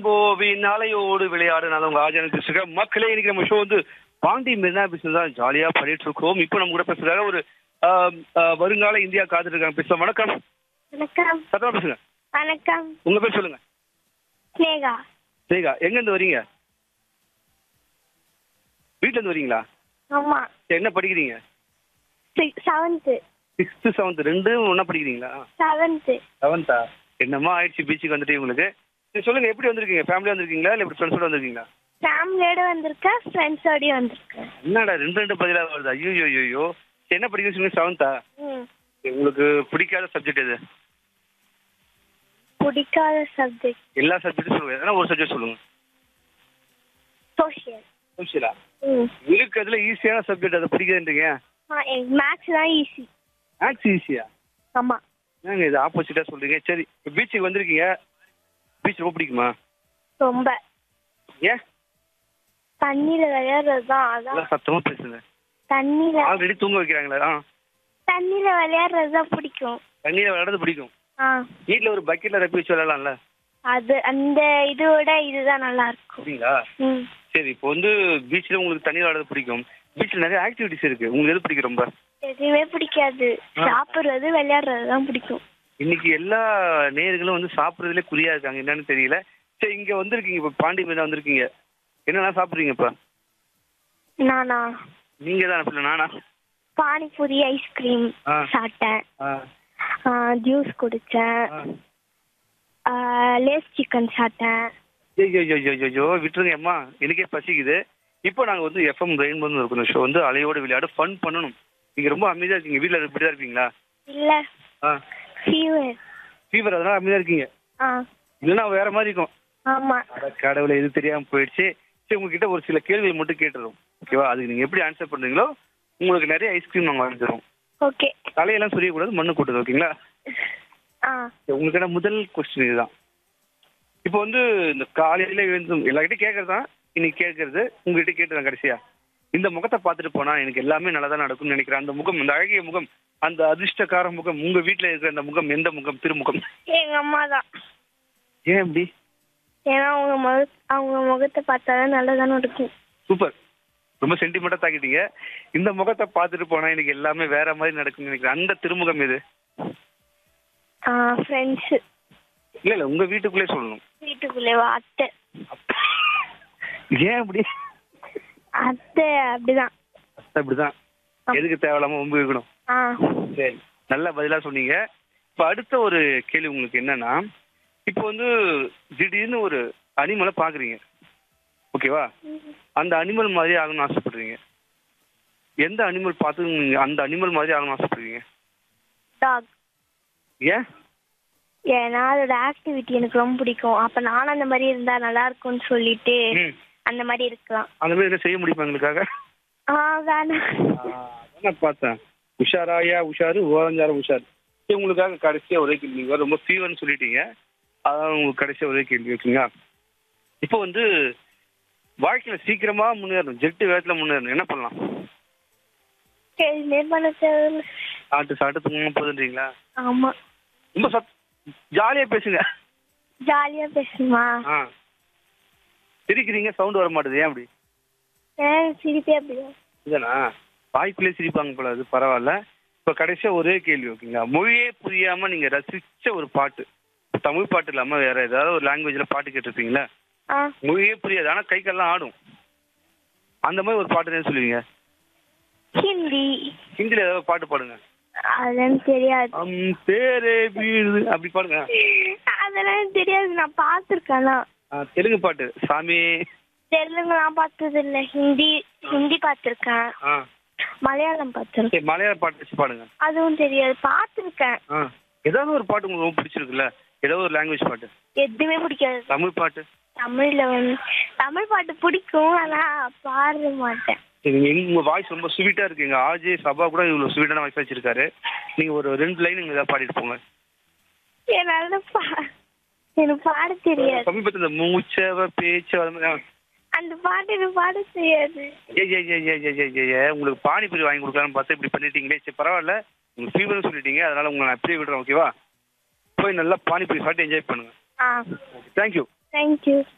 இளங்கோவின் அலையோடு விளையாடு நான் உங்க ஆஜான பேசுகிறேன் மக்களே இன்னைக்கு நம்ம ஷோ வந்து பாண்டி மெரினா பிசினஸ் தான் ஜாலியா பண்ணிட்டு இருக்கோம் இப்போ நம்ம கூட பேசுறாங்க ஒரு ஆம், ஆ, வருங்கால இந்தியா காத்துட்டு இருக்காங்க பேசலாம் வணக்கம் வணக்கம் சத்தமா பேசுங்க வணக்கம் உங்க பேர் சொல்லுங்க ஸ்னேகா சரிக்கா எங்க இருந்து வரீங்க வீட்ல இருந்து வரீங்களா ஆமா சரி, என்ன படிக்கிறீங்க செவன்த்து சிக்ஸ்த் செவன்த் ரெண்டும் ஒண்ணா படிக்கிறீங்களா செவன்த்து செவன்த்தா என்னமா ஆயிடுச்சு பீச்சுக்கு வந்துட்டு உங்களுக்கு சரி சொல்லுங்க எப்படி வந்திருக்கீங்க ஃபேமிலியா வந்திருக்கீங்களா இல்லை எப்படி ஃப்ரெண்ட்ஸோட வந்திருக்கீங்களா ஃபேமிலியோட வந்திருக்கேன் ஃப்ரெண்ட்ஸோடய வந்திருக்கேன் என்னடா ரெண்டு ரெண்டு பதிலா வருது ஐயோ ஐயோ சரி என்ன படிக்கிறீங்க சொன்னீங்க செவன்த்தா ம் உங்களுக்கு பிடிக்காத சப்ஜெக்ட் எது பிடிக்காத சப்ஜெக்ட் எல்லா சப்ஜெக்டும் சொல்லுங்க எதனா ஒரு சப்ஜெக்ட் சொல்லுங்க சோஷியல் சோசியலா ம் இருக்கிறதுல ஈஸியான சப்ஜெக்ட் அதை பிடிக்குதுன்றீங்க ஆ எனக்கு மேக்ஸ் தான் ஈஸி மேக்ஸ் ஈஸியா ஆமாம் ஏங்க இது ஆப்போசிட்டா சொல்றீங்க சரி இப்போ பீச்சுக்கு வந்திருக்கீங்க பீச் ரொம்ப பிடிக்குமா ரொம்ப ஏன் தண்ணியில் விளையாடுறது தான் அதான் நல்லா சத்தமா பேசுங்க தண்ணியில் ஆல்ரெடி தூங்க வைக்கிறாங்களா ஆ தண்ணியில் விளையாடுறது தான் பிடிக்கும் தண்ணியில விளையாடுறது பிடிக்கும் ஆ வீட்டில் ஒரு பக்கெட்ல ரப்பி வச்சு விளையாடலாம்ல அது அந்த இதோட இதுதான் நல்லா இருக்கும் அப்படிங்களா ம் சரி இப்போ வந்து பீச்சில் உங்களுக்கு தண்ணி விளையாடுறது பிடிக்கும் பீச்சில் நிறைய ஆக்டிவிட்டிஸ் இருக்கு உங்களுக்கு எது பிடிக்கும் ரொம்ப எதுவுமே பிடிக்காது ஆ. சாப்பிட்றது விளையாடுறது தான் பிடிக்கும் இன்னைக்கு எல்லா நேயர்களும் வந்து சாப்பிட்றதுல குறியா இருக்காங்க என்னன்னு தெரியல சரி இங்க வந்திருக்கீங்க இப்போ பாண்டி மேல வந்திருக்கீங்க என்னெல்லாம் சாப்பிட்றீங்க இப்போ நானா நீங்க தான் பிள்ளை நானா பானிபூரி ஐஸ்கிரீம் ஆ. சாப்பிட்டேன் ஆ, ஜூஸ் குடித்தேன் ஆ. லேஸ் சிக்கன் சாப்பிட்டேன் ஐயோ ஐயோ ஐயோ ஐயோ விட்டுருங்க அம்மா எனக்கே பசிக்குது இப்போ நாங்க வந்து எஃப்எம் ரெயின் வந்து இருக்கணும் ஷோ வந்து அலையோடு விளையாடு ஃபன் பண்ணணும் நீங்க ரொம்ப அமைதியா இருக்கீங்க வீட்டில் இப்படி தான் இருப்பீங்களா இல்லை ஆ ஃபீவர் ஃபீவர் அதனால அமைதியா இருக்கீங்க ஆ இல்லைன்னா வேற மாதிரி இருக்கும் ஆமாம் அட கடவுளை இது தெரியாம போயிடுச்சு சரி உங்ககிட்ட ஒரு சில கேள்விகள் மட்டும் கேட்டுறோம் ஓகேவா அதுக்கு நீங்க எப்படி ஆன்சர் பண்றீங்களோ உங்களுக்கு நிறைய ஐஸ்கிரீம் நாங்க வாங்கி தரோம் ஓகே தலையெல்லாம் சொரியக்கூடாது மண்ணு கூட்டுது ஓகேங்களா ஆ சரி, உங்களுக்கான முதல் கொஸ்டின் இதுதான் இப்போ வந்து இந்த காலையில எழுந்து எல்லார்கிட்டையும் கேட்கறது தான் இன்னைக்கு கேட்கறது உங்ககிட்ட கேட்டுதான் கடைசியா இந்த முகத்தை பார்த்துட்டு போனா எனக்கு எல்லாமே நல்லா தான் நடக்கும்னு நினைக்கிறேன் அந்த முகம் அந்த அழகிய முகம் அந்த அதிர்ஷ்டக்கார முகம் உங்க வீட்ல இருக்கிற அந்த முகம் எந்த முகம் திருமுகம் எங்கள் அம்மா தான் ஏன் இப்படி ஏன்னா அவங்க முக அவங்க முகத்தை பார்த்தா தான் நல்லதானே இருக்கும் சூப்பர் ரொம்ப சென்டிமெண்டா தாக்கிட்டீங்க இந்த முகத்தை பார்த்துட்டு போனா எனக்கு எல்லாமே வேற மாதிரி நடக்கும்னு நினைக்கிறேன் அந்த திருமுகம் எது ஆ ஃப்ரெண்ட்ஸு இல்ல இல்ல உங்க வீட்டுக்குள்ளே சொல்லணும் வீட்டுக்குள்ளேவா அத்தை ஏன் அப்படி அத்தை அப்படிதான் அப்படிதான் எதுக்கு தேவையில்லாம ஒம்பு இருக்கணும் ஆ சரி நல்ல பதிலா சொன்னீங்க இப்போ அடுத்த ஒரு கேள்வி உங்களுக்கு என்னன்னா இப்போ வந்து திடீர்னு ஒரு அனிமலை பாக்குறீங்க ஓகேவா அந்த அனிமல் மாதிரி ஆகணும்னு ஆசைப்படுறீங்க எந்த அனிமல் பார்த்து நீங்க அந்த அனிமல் மாதிரி ஆகணும்னு ஆசைப்படுறீங்க டாக் ஏன் ஏன்னா அதோட ஆக்டிவிட்டி எனக்கு ரொம்ப பிடிக்கும் அப்போ நானும் அந்த மாதிரி இருந்தால் நல்லா இருக்கும்னு சொல்லிட்டு ம். அந்த மாதிரி இருக்கலாம் அந்த மாதிரி என்ன செய்ய முடியுமா எங்களுக்காக ஆ வேணாம் அதான் பார்த்தேன் உஷாராயா உஷாரு ஓரஞ்சாரம் உஷார் சரி உங்களுக்காக கடைசியா ஒரே கேள்வி நீங்க ரொம்ப ஃபீவர்னு சொல்லிட்டீங்க அதான் உங்களுக்கு கடைசியா ஒரே கேள்வி ஓகேங்களா இப்போ வந்து வாழ்க்கையில சீக்கிரமா முன்னேறணும் ஜெட்டு வேகத்துல முன்னேறணும் என்ன பண்ணலாம் எதுவுமே பண்ண தேவையில்ல சாப்பிட்டு சாப்பிட்டு தூங்க போதுன்றீங்களா ஆமாம் ரொம்ப சத் ஜாலியா பேசுங்க ஜாலியாக பேசணுமா ஆ சிரிக்கிறீங்க சவுண்ட் வர மாட்டேது ஏன் அப்படி ஏன் சிரிப்பே அப்படியா இதுதானா வாய்க்குள்ளே சிரிப்பாங்க போல அது பரவாயில்ல இப்போ கடைசியா ஒரே கேள்வி ஓகேங்களா மொழியே புரியாம நீங்க ரசிச்ச ஒரு பாட்டு தமிழ் பாட்டு இல்லாம வேற ஏதாவது ஒரு லாங்குவேஜ்ல பாட்டு கேட்டிருப்பீங்களா ஆ மொழியே புரியாது ஆனா கை கால்லாம் ஆடும் அந்த மாதிரி ஒரு பாட்டு என்ன சொல்லுவீங்க ஹிந்தி ஹிந்தில ஏதாவது பாட்டு பாடுங்க அதெல்லாம் தெரியாது அம் பேரே வீடு அப்படி பாடுங்க அதெல்லாம் தெரியாது நான் பார்த்துருக்கேனா ஆ, தெலுங்கு பாட்டு சாமி தெலுங்குலாம் பார்த்தது இல்லை ஹிந்தி ஹிந்தி பார்த்துருக்கேன் ஆ மலையாளம் பார்த்துருக்கேன் சரி மலையாள பாட்டு வச்சு பாடுங்க அதுவும் தெரியாது பார்த்துருக்கேன் ஆ ஏதாவது ஒரு பாட்டு உங்களுக்கு ரொம்ப பிடிச்சிருக்குல்ல ஏதாவது ஒரு லாங்குவேஜ் பாட்டு எதுவுமே பிடிக்காது தமிழ் பாட்டு தமிழ்ல வந்து தமிழ் பாட்டு பிடிக்கும் ஆனா பாட மாட்டேன் சரி, நீங்க உங்க வாய்ஸ் ரொம்ப ஸ்வீட்டா இருக்கு எங்க ஆஜே சபா கூட இவ்வளவு ஸ்வீட்டான வாய்ஸ் வச்சிருக்காரு நீங்க ஒரு ரெண்டு லைன் நீங்க ஏதாவது பாடிட்டு போங்க என்னால பா எனக்கு பாட தெரியாது சமீபத்தில் இந்த மூச்சவ பேச்சு அது மாதிரி ஆ. அந்த பாட்டு எனக்கு பாட தெரியாது ஏய், ஏய், ஏய், ஏய், ஏய், ஏய், ஏய், உங்களுக்கு பானிபூரி வாங்கி கொடுக்கலாம்னு பார்த்து இப்படி பண்ணிட்டீங்களே சரி பரவாயில்ல உங்களுக்கு ஃபீவர்னு சொல்லிட்டீங்க அதனால உங்களை நான் அப்படியே விடுறேன் ஓகேவா போய் நல்லா பானிபூரி சாப்பிட்டு என்ஜாய் பண்ணுங்க ஆ தேங்க்யூ தேங்க்யூ